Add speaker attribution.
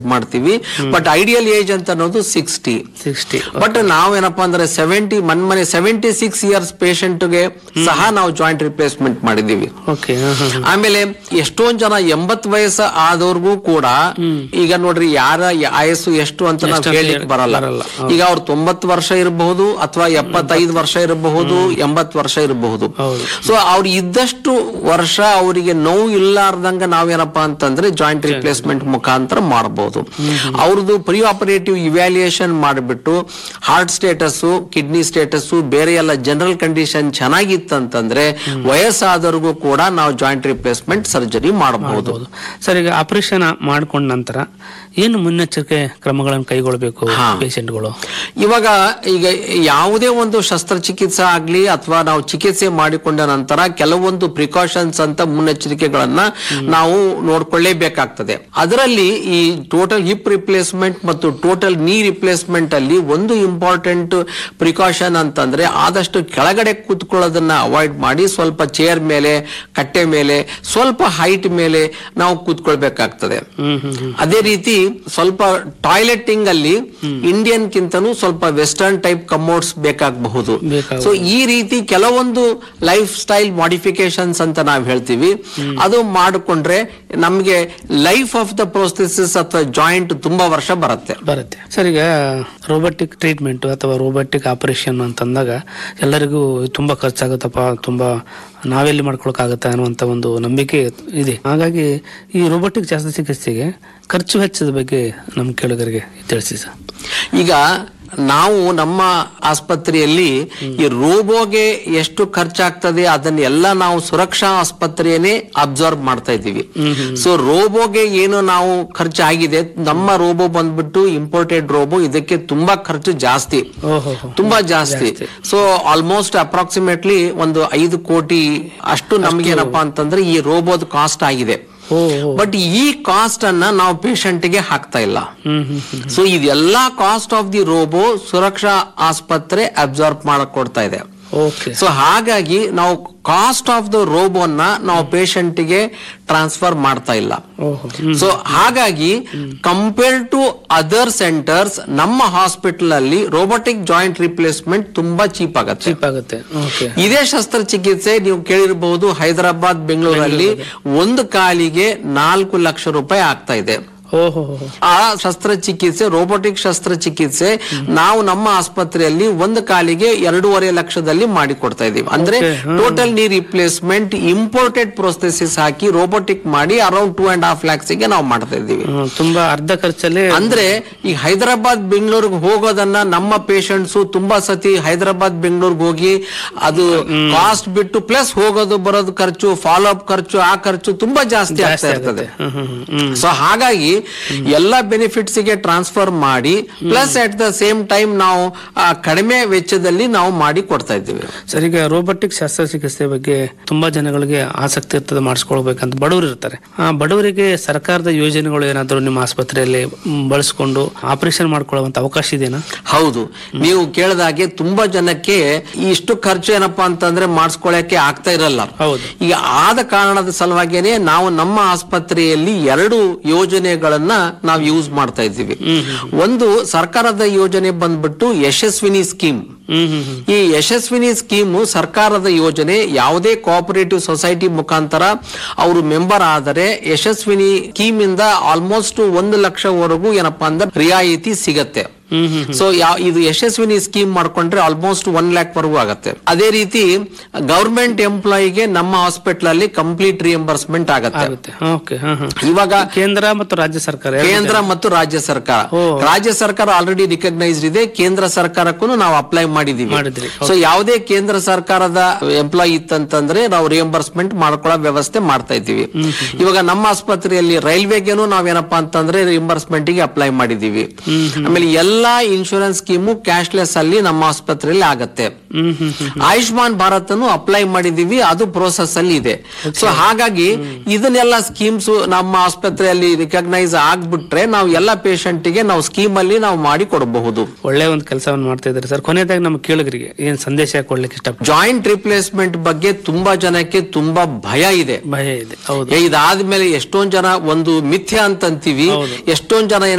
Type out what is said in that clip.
Speaker 1: ಮಾಡ್ತೀವಿ but ideal age ಅಂತ ಅನ್ನೋದು ಸಿಕ್ಸ್ಟಿ
Speaker 2: ಸಿಕ್ಸ್ಟಿ
Speaker 1: ಬಟ್ ನಾವೇನಪ್ಪಾ ಅಂದ್ರೆ ಸೆವೆಂಟಿ ಮನ್ಮನೆ ಸೆವೆಂಟಿ ಸಿಕ್ಸ್ ಇಯರ್ಸ್ ಗೆ ಸಹ ನಾವು ಜಾಯಿಂಟ್ ರಿಪ್ಲೇಸ್ಮೆಂಟ್ ಮಾಡಿದೀವಿ
Speaker 2: ಓಕೆ
Speaker 1: ಆಮೇಲೆ ಎಷ್ಟೊಂದ್ ಜನ ಎಂಬತ್ ವಯಸ್ಸು ಆದವ್ರಿಗೂ ಕೂಡ ಈಗ ನೋಡ್ರಿ ಯಾರ ಆಯಸ್ಸು ಎಷ್ಟು ಅಂತ ನಾವು
Speaker 2: ಎಷ್ಟು ಅಂತ
Speaker 1: ಹೇಳಲಿಕ್ಕೆ
Speaker 2: ಹೇಳಿ-
Speaker 1: ಬರಲ್ಲ
Speaker 2: ಬರಲ್ಲ.
Speaker 1: ಈಗ ಅವ್ರು ತೊಂಬತ್ತು ವರ್ಷ ಇರಬಹುದು ಅಥವಾ ಎಪ್ಪತ್ತೈದು ವರ್ಷ ಇರಬಹುದು ಎಂಬತ್ ವರ್ಷ ಇರಬಹುದು
Speaker 2: ಹೌದು.
Speaker 1: ಸೊ ಅವ್ರು ಇದ್ದಷ್ಟು ವರ್ಷ ಅವರಿಗೆ ನೋವು ಇಲ್ಲಾರ್ದಂಗ ನಾವೇನಪ್ಪಾ ಅಂತಂದ್ರೆ ಜಾಯಿಂಟ್ ರಿಪ್ಲೇಸ್ಮೆಂಟ್ ಮುಖಾಂತರ ಮಾಡಬಹುದು ಅವ್ರದ್ದು ಪ್ರಿ ಆಪರೇಟಿವ್ ಇವ್ಯಾಲ್ಯೂಯೇಷನ್ ಮಾಡಿಬಿಟ್ಟು ಹಾರ್ಟ್ ಸ್ಟೇಟಸ್ ಕಿಡ್ನಿ ಸ್ಟೇಟಸ್ ಬೇರೆ ಎಲ್ಲ ಜನರಲ್ ಕಂಡೀಷನ್ ಚೆನ್ನಾಗಿತ್ತಂತಂದ್ರೆ ವಯಸ್ಸಾದವ್ರಿಗೂ ಕೂಡ ನಾವು ಜಾಯಿಂಟ್ ರಿಪ್ಲೇಸ್ಮೆಂಟ್ ಸರ್ಜರಿ ಮಾಡಬಹುದು
Speaker 2: ಸರ್ ಈಗ ಆಪರೇಷನ್ ಮಾಡ್ಕೊಂಡ ನಂತರ ಏನು ಮುನ್ನೆಚ್ಚರಿಕೆ ಕ್ರಮಗಳನ್ನು ಕೈಗೊಳ್ಳಬೇಕು
Speaker 1: ಹಾ.
Speaker 2: ಪೇಷಂಟ್ಗಳು
Speaker 1: ಇವಾಗ ಈಗ ಯಾವುದೇ ಒಂದು ಶಸ್ತ್ರಚಿಕಿತ್ಸೆ ಆಗ್ಲಿ ಅಥವಾ ನಾವು ಚಿಕಿತ್ಸೆ ಮಾಡಿಕೊಂಡ ನಂತರ ಕೆಲವೊಂದು ಪ್ರಿಕಾಷನ್ಸ್ ಅಂತ ಮುನ್ನೆಚ್ಚರಿಕೆಗಳನ್ನ ನಾವು ನೋಡ್ಕೊಳ್ಳೇಬೇಕಾಗ್ತದೆ ಅದರಲ್ಲಿ ಈ ಟೋಟಲ್ ಹಿಪ್ ರಿಪ್ಲೇಸ್ಮೆಂಟ್ ಮತ್ತು ಟೋಟಲ್ ನೀ ರಿಪ್ಲೇಸ್ಮೆಂಟ್ ಅಲ್ಲಿ ಒಂದು ಇಂಪಾರ್ಟೆಂಟ್ ಪ್ರಿಕಾಷನ್ ಅಂತಂದ್ರೆ ಆದಷ್ಟು ಕೆಳಗಡೆ ಕೂತ್ಕೊಳ್ಳೋದನ್ನ ಅವಾಯ್ಡ್ ಮಾಡಿ ಸ್ವಲ್ಪ ಚೇರ್ ಮೇಲೆ ಕಟ್ಟೆ ಮೇಲೆ ಸ್ವಲ್ಪ ಹೈಟ್ ಮೇಲೆ ನಾವು ಕೂತ್ಕೊಳ್ಬೇಕಾಗ್ತದೆ
Speaker 2: ಹ್ಮ್ ಹ್ಮ್ ಹ್ಮ್
Speaker 1: ಅದೇ ರೀತಿ ಸ್ವಲ್ಪ ಟಾಯ್ಲೆಟಿಂಗ್ ಅಲ್ಲಿ ಇಂಡಿಯನ್ ಕಿಂತನೂ ಸ್ವಲ್ಪ ವೆಸ್ಟರ್ನ್ ಟೈಪ್ ಕಮೋಡ್ಸ್ ಬೇಕಾಗಬಹುದು
Speaker 2: ಬೇಕಾಗಬಹುದು.
Speaker 1: ಸೊ ಈ ರೀತಿ ಕೆಲವೊಂದು ಲೈಫ್ ಸ್ಟೈಲ್ ಮಾಡಿಫಿಕೇಶನ್ಸ್ ಅಂತ ನಾವು ಹೇಳ್ತೀವಿ ಅದು ಮಾಡಿಕೊಂಡ್ರೆ ನಮಗೆ ಲೈಫ್ ಆಫ್ ದ ಪ್ರೋಸೆಸಸ್ ಅಥವಾ ಜಾಯಿಂಟ್ ತುಂಬಾ ವರ್ಷ ಬರುತ್ತೆ
Speaker 2: ಬರುತ್ತೆ ಸರ್ ಈಗ ರೋಬೋಟಿಕ್ ಟ್ರೀಟ್ಮೆಂಟ್ ಅಥವಾ ರೋಬೋಟಿಕ್ ಆಪರೇಷನ್ ಅಂತಂದಾಗ ಎಲ್ಲರಿಗೂ ತುಂಬಾ ಖರ್ಚಾಗುತ್ತಪ್ಪ ತುಂಬಾ ನಾವೆಲ್ಲಿ ಮಾಡ್ಕೊಳಕ್ಕಾಗತ್ತೆ ಅನ್ನುವಂತ ಒಂದು ನಂಬಿಕೆ ಇದೆ ಹಾಗಾಗಿ ಈ ರೋಬೋಟಿಕ್ ಶಸ್ತ್ರಚಿಕಿತ್ಸೆಗೆ ಖರ್ಚು ವೆಚ್ಚದ ಬಗ್ಗೆ ನಮ್ಮ ಕೇಳುಗರಿಗೆ ತಿಳಿಸಿ ಸರ್
Speaker 1: ಈಗ ನಾವು ನಮ್ಮ ಆಸ್ಪತ್ರೆಯಲ್ಲಿ ಈ ರೋಬೋಗೆ ಎಷ್ಟು ಖರ್ಚಾಗ್ತದೆ ಅದನ್ನೆಲ್ಲ ನಾವು ಸುರಕ್ಷಾ ಆಸ್ಪತ್ರೆಯನ್ನೇ ಅಬ್ಸರ್ವ್ ಮಾಡ್ತಾ ಇದ್ದೀವಿ ಸೊ ರೋಬೋಗೆ ಏನು ನಾವು ಖರ್ಚಾಗಿದೆ ನಮ್ಮ ರೋಬೋ ಬಂದ್ಬಿಟ್ಟು ಇಂಪೋರ್ಟೆಡ್ ರೋಬೋ ಇದಕ್ಕೆ ತುಂಬಾ ಖರ್ಚು ಜಾಸ್ತಿ
Speaker 2: ಓಹೋ
Speaker 1: ತುಂಬಾ ಜಾಸ್ತಿ ಸೊ ಆಲ್ಮೋಸ್ಟ್ ಅಪ್ರಾಕ್ಸಿಮೇಟ್ಲಿ ಒಂದು ಐದು ಕೋಟಿ ಅಷ್ಟು ನಮ್ಗೇನಪ್ಪಾ ಅಂತಂದ್ರೆ ಈ ರೋಬೋದ್ ಕಾಸ್ಟ್ ಆಗಿದೆ
Speaker 2: ಓ
Speaker 1: ಬಟ್ ಈ ಕಾಸ್ಟ್ ಅನ್ನ ನಾವು patient ಗೆ ಹಾಕ್ತಾ ಇಲ್ಲ
Speaker 2: ಹ್ಮ್ ಹ್ಮ್ ಹ್ಮ್
Speaker 1: ಸೊ ಇದೆಲ್ಲಾ cost of the robo Suraksha ಆಸ್ಪತ್ರೆ ಅಬ್ಸಾರ್ಬ್ ಮಾಡಕ್ ಕೊಡ್ತಾ ಇದೆ
Speaker 2: ಓಕೆ
Speaker 1: ಸೊ ಹಾಗಾಗಿ ನಾವು ಕಾಸ್ಟ್ ಆಫ್ ದ ರೋಬೋನ ನಾವು patient ಗೆ ಟ್ರಾನ್ಸ್ಫರ್ ಮಾಡ್ತಾ ಇಲ್ಲ
Speaker 2: ಓಹೋ
Speaker 1: ಸೊ ಹಾಗಾಗಿ ಕಂಪೇರ್ ಟು ಅದರ್ ಸೆಂಟರ್ಸ್ ನಮ್ಮ ಹಾಸ್ಪಿಟಲ್ ಅಲ್ಲಿ ರೋಬೋಟಿಕ್ ಜಾಯಿಂಟ್ ರಿಪ್ಲೇಸ್ಮೆಂಟ್ ತುಂಬಾ ಚೀಪ್ ಆಗತ್ತೆ
Speaker 2: ಚೀಪ್ ಆಗುತ್ತೆ ಓಕೆ
Speaker 1: ಇದೇ ಶಸ್ತ್ರಚಿಕಿತ್ಸೆ ನೀವು ಕೇಳಿರಬಹುದು ಹೈದರಾಬಾದ್ ಬೆಂಗಳೂರಲ್ಲಿ ಒಂದು ಕಾಲಿಗೆ ನಾಲ್ಕು ಲಕ್ಷ ರೂಪಾಯಿ ಆಗ್ತಾ ಇದೆ
Speaker 2: ಓಹೋ
Speaker 1: ಆ ಶಸ್ತ್ರಚಿಕಿತ್ಸೆ ರೋಬೋಟಿಕ್ ಶಸ್ತ್ರಚಿಕಿತ್ಸೆ ನಾವು ನಮ್ಮ ಆಸ್ಪತ್ರೆಯಲ್ಲಿ ಒಂದು ಕಾಲಿಗೆ ಎರಡೂವರೆ ಲಕ್ಷದಲ್ಲಿ ಮಾಡಿ ಕೊಡ್ತಾ ಇದೀವಿ ಅಂದ್ರೆ total knee replacement imported prosthesis ಹಾಕಿ ರೋಬೋಟಿಕ್ ಮಾಡಿ around two and half lakhs ಗೆ ನಾವು ಮಾಡ್ತಾ ಇದ್ದೀವಿ
Speaker 2: ಹ್ಮ್, ತುಂಬಾ ಅರ್ಧ ಖರ್ಚಲ್ಲಿ
Speaker 1: ಅಂದ್ರೆ ಈ ಹೈದರಾಬಾದ್ ಬೆಂಗಳೂರಿಗೆ ಹೋಗೋದನ್ನ ನಮ್ಮ ಪೇಷಂಟ್ಸ್ ತುಂಬಾ ಸತಿ ಹೈದರಾಬಾದ್ ಬೆಂಗಳೂರಿಗೆ ಹೋಗಿ ಅದು ಕಾಸ್ಟ್ ಬಿಟ್ಟು ಪ್ಲಸ್ ಹೋಗೋದು ಬರೋದು ಖರ್ಚು ಫಾಲೋ ಅಪ್ ಖರ್ಚು ಆ ಖರ್ಚು ತುಂಬಾ ಜಾಸ್ತಿ ಆಗ್ತಾ ಇರ್ತದೆ
Speaker 2: ಹ್ಮ್ ಹ್ಮ್ ಹ್ಮ್ ಹ್ಮ್
Speaker 1: ಸೊ ಹಾಗಾಗಿ ಎಲ್ಲ ಬೆನಿಫಿಟ್ಸ್ ಗೆ ಟ್ರಾನ್ಸ್ಫರ್ ಮಾಡಿ plus at the same time ನಾವು ಆ, ಕಡಿಮೆ ವೆಚ್ಚದಲ್ಲಿ ನಾವು ಮಾಡಿ ಕೊಡ್ತಾ ಇದ್ದೀವಿ
Speaker 2: ಸರ್ ಈಗ ರೋಬೋಟಿಕ್ ಶಸ್ತ್ರಚಿಕಿತ್ಸೆ ಬಗ್ಗೆ ತುಂಬಾ ಜನಗಳಿಗೆ ಆಸಕ್ತಿ ಇರ್ತದೆ ಮಾಡಿಸ್ಕೊಳ್ಬೇಕಂತ ಬಡವರು ಇರ್ತಾರೆ ಆ ಬಡವರಿಗೆ ಸರ್ಕಾರದ ಯೋಜನೆಗಳು ಏನಾದರೂ ನಿಮ್ಮ ಆಸ್ಪತ್ರೆಯಲ್ಲಿ ಮ್, ಬಳಸ್ಕೊಂಡು ಆಪರೇಷನ್ ಮಾಡ್ಕೊಳ್ಳುವಂತ ಅವಕಾಶ ಇದೆನಾ
Speaker 1: ಹೌದು ನೀವು ಕೇಳಿದಾಗೆ ತುಂಬಾ ಜನಕ್ಕೆ ಇಷ್ಟು ಖರ್ಚು ಏನಪ್ಪಾ ಅಂತಂದ್ರೆ ಮಾಡಿಸ್ಕೊಳಕ್ಕೆ ಆಗ್ತಾ ಇರಲ್ಲ
Speaker 2: ಹೌದು
Speaker 1: ಈಗ ಆದ ಕಾರಣದ ಸಲುವಾಗಿನೇ ನಾವು ನಮ್ಮ ಆಸ್ಪತ್ರೆಯಲ್ಲಿ ಎರಡು ಯೋಜನೆಗಳನ್ನ ನಾವು ಯೂಸ್ ಮಾಡ್ತಾ ಇದ್ದೀವಿ ಒಂದು ಸರ್ಕಾರದ ಯೋಜನೆ ಬಂದ್ಬಿಟ್ಟು ಯಶಸ್ವಿನಿ ಸ್ಕೀಮ್
Speaker 2: ಹ್ಮ್ ಹ್ಮ್ ಹ್ಮ್
Speaker 1: ಈ ಯಶಸ್ವಿನಿ ಸ್ಕೀಮು ಸರ್ಕಾರದ ಯೋಜನೆ ಯಾವುದೇ ಕೋಆಪರೇಟಿವ್ ಸೊಸೈಟಿ ಮುಖಾಂತರ ಅವರು ಮೆಂಬರ್ ಆದರೆ ಯಶಸ್ವಿನಿ ಸ್ಕೀಮ್ ಇಂದ ಆಲ್ಮೋಸ್ಟ್ ಒಂದು ಲಕ್ಷವರೆಗೂ ಏನಪ್ಪಾ ಅಂದ್ರೆ ರಿಯಾಯಿತಿ ಸಿಗತ್ತೆ
Speaker 2: ಹ್ಮ್ ಹ್ಮ್
Speaker 1: ಸೊ ಯಾವ ಇದು ಯಶಸ್ವಿನಿ ಸ್ಕೀಮ್ ಮಾಡ್ಕೊಂಡ್ರೆ ಆಲ್ಮೋಸ್ಟ್ ಒನ್ ಲ್ಯಾಕ್ ವರೆಗೂ ಆಗತ್ತೆ ಅದೇ ರೀತಿ ಗವರ್ಮೆಂಟ್ ಎಂಪ್ಲಾಯಿಗೆ ನಮ್ಮ ಹಾಸ್ಪಿಟಲ್ ಅಲ್ಲಿ ಕಂಪ್ಲೀಟ್ ರಿಯಂಬರ್ಸ್ಮೆಂಟ್ ಆಗತ್ತೆ
Speaker 2: ಆಗುತ್ತೆ ಓಕೆ ಹಾ ಹಾ
Speaker 1: ಇವಾಗ
Speaker 2: ಕೇಂದ್ರ ಮತ್ತು ರಾಜ್ಯ ಸರ್ಕಾರ ಎರಡು
Speaker 1: ಕೇಂದ್ರ ಮತ್ತು ರಾಜ್ಯ ಸರ್ಕಾರ
Speaker 2: ಓ.
Speaker 1: ರಾಜ್ಯ ಸರ್ಕಾರ ಆಲ್ರೆಡಿ ರಿಕಗ್ನೈಸ್ಡ್ ಇದೆ ಕೇಂದ್ರ ಸರ್ಕಾರಕ್ಕೂ ನಾವು ಅಪ್ಲೈ ಮಾಡಿದೀವಿ
Speaker 2: ಮಾಡಿದ್ರಿ
Speaker 1: ಸೊ ಯಾವುದೇ ಕೇಂದ್ರ ಸರ್ಕಾರದ ಎಂಪ್ಲಾಯಿ ಇತ್ತಂತಂದ್ರೆ ನಾವು ರಿಯಂಬರ್ಸ್ಮೆಂಟ್ ಮಾಡ್ಕೊಳ್ಳೋ ವ್ಯವಸ್ಥೆ ಮಾಡ್ತಾ ಇದ್ದೀವಿ ಇವಾಗ ನಮ್ಮ ಆಸ್ಪತ್ರೆಯಲ್ಲಿ ರೈಲ್ವೆಗೇನು ನಾವೇನಪ್ಪಾ ಅಂತಂದ್ರೆ ರಿಯಂಬರ್ಸ್ಮೆಂಟ್ ಗೆ ಅಪ್ಲೈ ಮಾಡಿದೀವಿ ಆಮೇಲೆ ಎಲ್ಲ ಎಲ್ಲಾ ಇನ್ಶೂರೆನ್ಸ್ ಸ್ಕೀಮು ಕ್ಯಾಶ್ಲೆಸ್ ಅಲ್ಲಿ ನಮ್ಮ ಆಸ್ಪತ್ರೆಯಲ್ಲಿ ಆಗತ್ತೆ
Speaker 2: ಹ್ಮ್ ಹ್ಮ್ ಹ್ಮ್
Speaker 1: ಆಯುಷ್ಮಾನ್ ಭಾರತ್ ಅನ್ನು ಅಪ್ಲೈ ಮಾಡಿದೀವಿ ಅದು ಪ್ರೋಸೆಸ್ ಅಲ್ಲಿ ಇದೆ ಸೊ ಹಾಗಾಗಿ ಇದನ್ನೆಲ್ಲ ಸ್ಕೀಮ್ಸ್ ನಮ್ಮ ಆಸ್ಪತ್ರೆಯಲ್ಲಿ ರಿಕಗ್ನೈಸ್ ಆಗ್ಬಿಟ್ರೆ ನಾವು ಎಲ್ಲ patient ಗೆ ನಾವು ಸ್ಕೀಮ್ ಅಲ್ಲಿ ನಾವು ಮಾಡಿ ಕೊಡಬಹುದು
Speaker 2: ಒಳ್ಳೆ ಒಂದು ಕೆಲಸವನ್ನು ಮಾಡ್ತಾ ಇದ್ದಾರೆ ಸರ್ ಕೊನೆಯದಾಗಿ ನಮ್ಮ ಕೇಳುಗರಿಗೆ ಏನ್ ಸಂದೇಶ ಕೊಡ್ಲಿಕ್ಕೆ ಇಷ್ಟ
Speaker 1: ಜಾಯಿಂಟ್ ರಿಪ್ಲೇಸ್ಮೆಂಟ್ ಬಗ್ಗೆ ತುಂಬಾ ಜನಕ್ಕೆ ತುಂಬಾ ಭಯ ಇದೆ
Speaker 2: ಭಯ ಇದೆ ಹೌದು
Speaker 1: ಏ, ಇದಾದ್ಮೇಲೆ ಎಷ್ಟೊಂದ್ ಜನ ಒಂದು ಮಿಥ್ಯ ಅಂತ ಅಂತೀವಿ
Speaker 2: ಹೌದು.
Speaker 1: ಎಷ್ಟೊಂದ್ ಜನ